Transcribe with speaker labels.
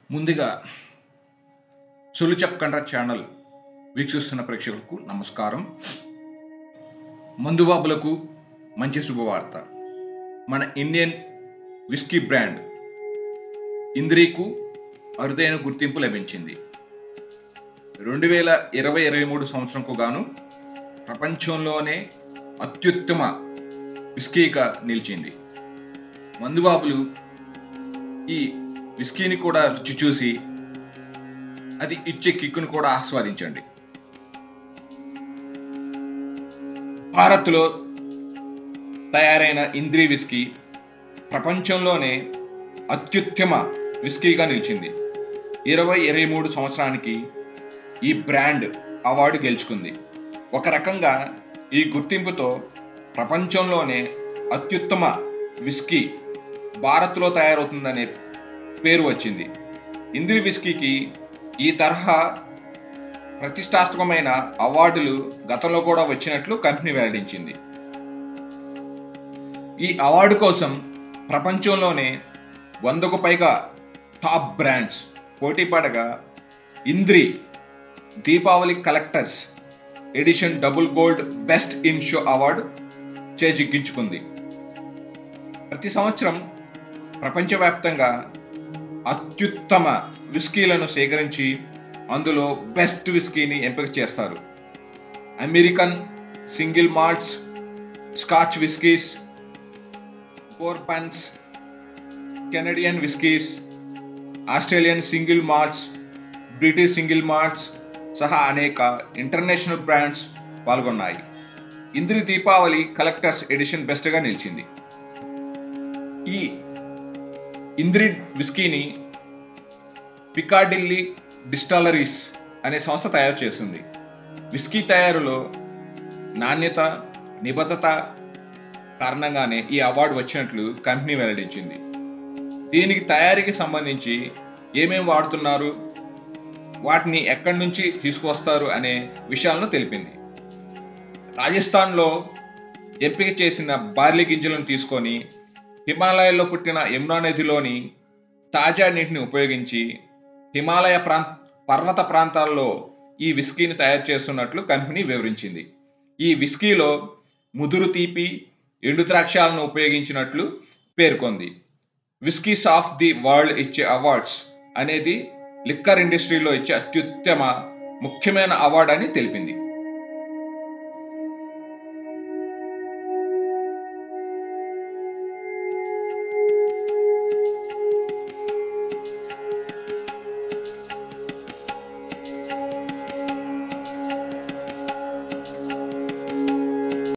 Speaker 1: ముందుగా సులు చెప్పకండ్ర ఛానల్ వీక్షిస్తున్న ప్రేక్షకులకు నమస్కారం మందుబాబులకు మంచి శుభవార్త మన ఇండియన్ విస్కీ బ్రాండ్ ఇంద్రీకు అరుదైన గుర్తింపు లభించింది రెండు వేల ఇరవై ఇరవై మూడు సంవత్సరంకు గాను ప్రపంచంలోనే అత్యుత్తమ విస్కీగా నిలిచింది మందుబాబులు ఈ విస్కీని కూడా రుచి చూసి అది ఇచ్చే కిక్కును కూడా ఆస్వాదించండి భారత్లో తయారైన ఇంద్రీ విస్కీ ప్రపంచంలోనే అత్యుత్తమ విస్కీగా నిలిచింది ఇరవై ఇరవై మూడు సంవత్సరానికి ఈ బ్రాండ్ అవార్డు గెలుచుకుంది ఒక రకంగా ఈ గుర్తింపుతో ప్రపంచంలోనే అత్యుత్తమ విస్కీ భారత్లో తయారవుతుందనే పేరు వచ్చింది ఇంద్రి విస్కీకి ఈ తరహా ప్రతిష్టాత్మకమైన అవార్డులు గతంలో కూడా వచ్చినట్లు కంపెనీ వెల్లడించింది ఈ అవార్డు కోసం ప్రపంచంలోనే వందకు పైగా టాప్ బ్రాండ్స్ పోటీ పడగా Indri Deepavali collectors edition double gold best in show award చేజిక్కించుకుంది ప్రతి సంవత్సరం ప్రపంచవ్యాప్తంగా అత్యుత్తమ విస్కీలను సేకరించి అందులో బెస్ట్ విస్కీని ఎంపిక చేస్తారు American single malts Scotch whiskies bourbons Canadian whiskies Australian single malts British single malts సహా అనేక ఇంటర్నేషనల్ బ్రాండ్స్ పాల్గొన్నాయి ఇంద్రి దీపావళి కలెక్టర్స్ ఎడిషన్ బెస్ట్గా నిలిచింది ఈ ఇంద్రి విస్కీని పికాడిల్లీ డిస్టాలరీస్ అనే సంస్థ తయారు చేస్తుంది విస్కీ తయారులో నాణ్యత నిబద్ధత కారణంగానే ఈ అవార్డు వచ్చినట్లు కంపెనీ వెల్లడించింది దీనికి తయారీకి సంబంధించి ఏమేమి వాడుతున్నారు వాటిని ఎక్కడి నుంచి తీసుకువస్తారు అనే విషయాలను తెలిపింది రాజస్థాన్లో ఎంపిక చేసిన బార్లీ గింజలను తీసుకొని హిమాలయాల్లో పుట్టిన యమునా నదిలోని తాజా నీటిని ఉపయోగించి హిమాలయ ప్రాంత పర్వత ప్రాంతాల్లో ఈ విస్కీని తయారు చేస్తున్నట్లు కంపెనీ వివరించింది ఈ విస్కీలో ముదురు తీపి ఎండు ద్రాక్షాలను ఉపయోగించినట్లు పేర్కొంది విస్కీస్ ఆఫ్ ది వరల్డ్ ఇచ్చే అవార్డ్స్ అనేది లిక్కర్ ఇండస్ట్రీలో ఇచ్చే అత్యుత్తమ ముఖ్యమైన అవార్డు అని తెలిపింది